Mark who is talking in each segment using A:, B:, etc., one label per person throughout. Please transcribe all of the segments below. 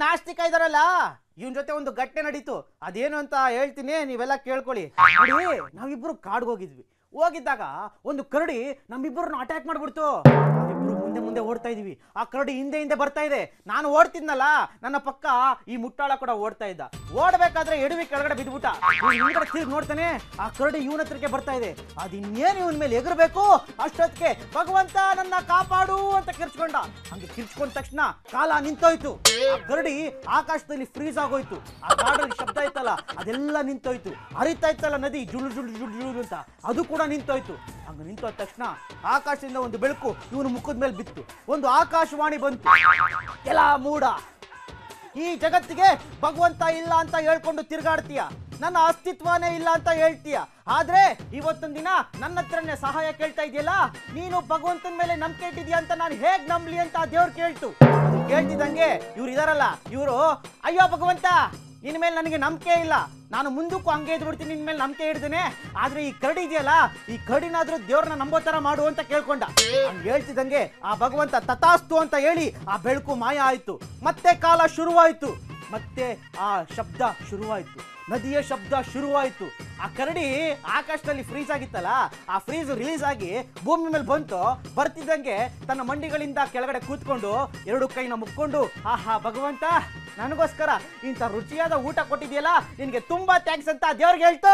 A: ನಾಸ್ತಿಕ ಇದಾರಲ್ಲ ಇವನ್ ಜೊತೆ ಒಂದು ಘಟನೆ ನಡೀತು ಅದೇನು ಅಂತ ಹೇಳ್ತೀನಿ ನೀವೆಲ್ಲ ಕೇಳ್ಕೊಳ್ಳಿ ನೋಡಿ ನಾವಿಬ್ರು ಕಾಡ್ಗೆ ಹೋಗಿದ್ವಿ ಹೋಗಿದ್ದಾಗ ಒಂದು ಕರಡಿ ನಮ್ಮಿಬ್ಬರನ್ನ ಅಟ್ಯಾಕ್ ಮಾಡ್ಬಿಡ್ತು ನಾವಿಬ್ರು ಮುಂದೆ ಮುಂದೆ ಓಡ್ತಾ ಇದೀವಿ ಆ ಕರಡಿ ಹಿಂದೆ ಹಿಂದೆ ಬರ್ತಾ ಇದೆ ನಾನು ಓಡ್ತಿದ್ನಲ್ಲ ನನ್ನ ಪಕ್ಕ ಈ ಮುಟ್ಟಾಳ ಕೂಡ ಓಡ್ತಾ ಇದ್ದ ಓಡ್ಬೇಕಾದ್ರೆ ಎಡವಿ ಕೆಳಗಡೆ ಬಿದ್ಬಿಟ್ಟ ಇವ್ನು ಹಿಂದ್ಗಡೆ ತಿರುಗಿ ನೋಡ್ತಾನೆ ಆ ಕರಡಿ ಇವನ ಹತ್ರಕ್ಕೆ ಬರ್ತಾ ಇದೆ ಅದಿನ್ನೇನು ಇವನ್ ಮೇಲೆ ಎಗರ್ಬೇಕು ಅಷ್ಟೊತ್ತಿಗೆ ಭಗವಂತ ನನ್ನ ಕಾಪಾಡು ಅಂತ ಕಿರ್ಚ್ಕೊಂಡ ಹಂಗೆ ಕಿರ್ಚ್ಕೊಂಡ ತಕ್ಷಣ ಕಾಲ ನಿಂತೋಯ್ತು ಆ ಕರಡಿ ಆಕಾಶದಲ್ಲಿ ಫ್ರೀಸ್ ಆಗೋಯ್ತು ಆ ಗಾಡಲ್ಲಿ ಶಬ್ದ ಇತ್ತಲ್ಲ ಅದೆಲ್ಲ ನಿಂತೋಯ್ತು ಹರಿತಾ ಇತ್ತಲ್ಲ ನದಿ ಜುಳು ಜುಳು ಜುಳು ಜುಳು ಅಂತ ಅದು ಕೂಡ ನಿಂತೋಯ್ತು ಹಂಗ ನಿಂತೋದ ತಕ್ಷಣ ಆಕಾಶದಿಂದ ಒಂದು ಬೆಳಕು ಇವನು ಮುಖದ ಮೇಲೆ ಬಿತ್ತು ಒಂದು ಆಕಾಶವಾಣಿ ಬಂತು ಎಲ್ಲ ಮೂಡ ಈ ಜಗತ್ತಿಗೆ ಭಗವಂತ ಇಲ್ಲ ಅಂತ ಹೇಳ್ಕೊಂಡು ತಿರುಗಾಡ್ತೀಯ ನನ್ನ ಅಸ್ತಿತ್ವನೇ ಇಲ್ಲ ಅಂತ ಹೇಳ್ತೀಯ ಆದ್ರೆ ಇವತ್ತೊಂದ್ ದಿನ ನನ್ನ ಹತ್ರನೇ ಸಹಾಯ ಕೇಳ್ತಾ ಇದೆಯಲ್ಲ ನೀನು ಭಗವಂತನ ಮೇಲೆ ನಂಬಿಕೆ ಇಟ್ಟಿದ್ಯಾ ಅಂತ ನಾನು ಹೇಗ್ ನಂಬ್ಲಿ ಅಂತ ಆ ದೇವ್ರು ಕೇಳ್ತು ಅದು ಕೇಳ್ತಿದ್ದಂಗೆ ಇವ್ರು ಇದಾರಲ್ಲ ಇವರು ಅಯ್ಯೋ ಭಗವಂತ ನಿನ್ನ ಮೇಲೆ ನನಗೆ ನಂಬಿಕೆ ಇಲ್ಲ ನಾನು ಮುಂದಕ್ಕೂ ಹಂಗೆ ಇದ್ಬಿಡ್ತೀನಿ ನಿನ್ನ ಮೇಲೆ ನಂಬಿಕೆ ಹಿಡ್ದೇನೆ ಆದ್ರೆ ಈ ಕರಡಿ ಇದೆಯಲ್ಲ ಈ ಕರಡಿನಾದ್ರೂ ದೇವ್ರನ್ನ ನಂಬೋ ತರ ಮಾಡು ಅಂತ ಕೇಳ್ಕೊಂಡ ಹಂಗ್ ಹೇಳ್ತಿದ್ದಂಗೆ ಆ ಭಗವಂತ ತಥಾಸ್ತು ಅಂತ ಹೇಳಿ ಆ ಬೆಳಕು ಮಾಯ ಆಯ್ತು ಮತ್ತೆ ಕಾಲ ಶುರುವಾಯ್ತು ಮತ್ತೆ ಆ ಶಬ್ದ ಶುರುವಾಯ್ತು ನದಿಯ ಶಬ್ದ ಶುರುವಾಯ್ತು ಆ ಕರಡಿ ಆಕಾಶದಲ್ಲಿ ಫ್ರೀಸ್ ಆಗಿತ್ತಲ್ಲ ಆ ಫ್ರೀಸ್ ರಿಲೀಸ್ ಆಗಿ ಭೂಮಿ ಮೇಲೆ ಬಂತು ಬರ್ತಿದ್ದಂಗೆ ತನ್ನ ಮಂಡಿಗಳಿಂದ ಕೆಳಗಡೆ ಕೂತ್ಕೊಂಡು ಎರಡು ಕೈನ ಮುಕ್ಕೊಂಡು ಆಹಾ ಭಗವಂತ ನನಗೋಸ್ಕರ ಇಂಥ ರುಚಿಯಾದ ಊಟ ಕೊಟ್ಟಿದ್ಯಲ್ಲ ನಿನ್ಗೆ ತುಂಬಾ ಥ್ಯಾಂಕ್ಸ್ ಅಂತ ದೇವ್ರಿಗೆ ಹೇಳ್ತು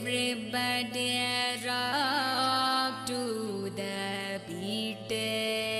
B: Everybody rock to the beat.